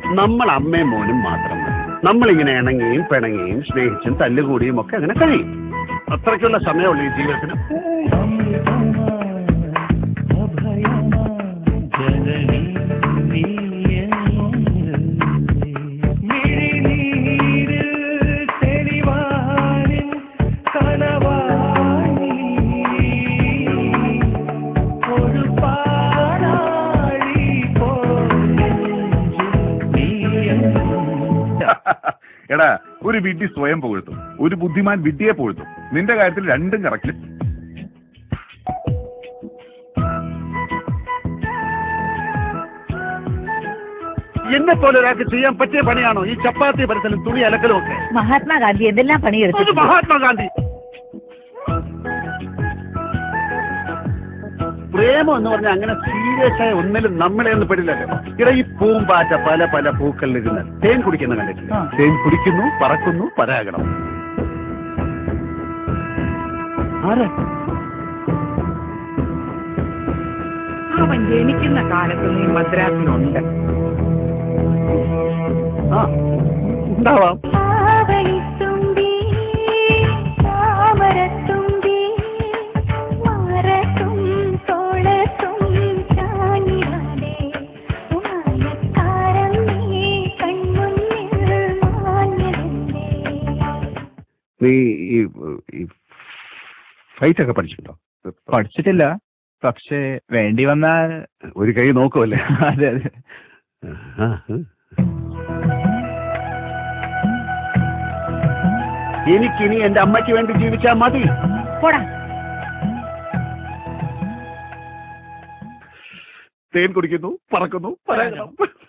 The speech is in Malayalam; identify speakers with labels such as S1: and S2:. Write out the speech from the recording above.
S1: നമ്മൾ അമ്മയും മോനും മാത്രം മതി നമ്മളിങ്ങനെ ഇണങ്ങിയും പിണങ്ങിയും സ്നേഹിച്ചും തല്ലുകൂടിയും ഒക്കെ അങ്ങനെ കഴിയും അത്രയ്ക്കുള്ള സമയമുള്ളൂ ഈ ജീവിതത്തിന്
S2: എടാ ഒരു വിഡ്ഢി സ്വയം പുകഴ്ത്തും ഒരു ബുദ്ധിമാൻ വിഡ്ഢിയെ പുകഴ്ത്തും നിന്റെ കാര്യത്തിൽ രണ്ടും കറക്റ്റ്
S1: എന്നെ പോലെ ഒരാൾക്ക് ചെയ്യാൻ പറ്റിയ പണിയാണോ ഈ ചപ്പാത്തി പരത്തലും തുണി അലക്കലും ഒക്കെ
S3: മഹാത്മാഗാന്ധി എന്തെല്ലാം
S1: അത്
S3: പണിയെടുത്തു
S1: മഹാത്മാഗാന്ധി പ്രേമം എന്ന് പറഞ്ഞാൽ അങ്ങനെ സീരിയസ് ആയ ഒന്നിലും നമ്മളെ ഒന്നും പെടില്ലല്ലോ ഇവിടെ ഈ പൂമ്പാറ്റ പല പല പൂക്കളിലിരുന്ന് തേൻ കുടിക്കുന്ന കണ്ടിട്ടില്ല
S3: ആ.
S1: തേൻ കുടിക്കുന്നു പറക്കുന്നു പരാഗണം ആരാ
S4: അവൻ ജനിക്കുന്ന കാലത്ത് നീ മദ്രാസിലുണ്ട്
S1: ആ ഉണ്ടാവാം
S5: ആവണിത്തുമ്പി താമരത്തുമ്പി മാറത്തും തോളത്തും ചാഞ്ഞിടാതെ മാനത്താരം നീ കൺമുന്നിൽ മാഞ്ഞതെന്തേ
S1: നീ ഈ ഈ ഫൈറ്റ് ഒക്കെ പഠിച്ചിട്ടുണ്ടോ
S6: പഠിച്ചിട്ടില്ല പക്ഷേ വേണ്ടി വന്നാൽ
S1: ഒരു കൈ നോക്കുമല്ലേ
S6: അതെ അതെ
S1: ആ, ആ. എനിക്കിനി എന്റെ അമ്മയ്ക്ക് വേണ്ടി ജീവിച്ചാൽ മതി
S3: പോടാ
S1: തേൻ കുടിക്കുന്നു പറക്കുന്നു പരാഗണം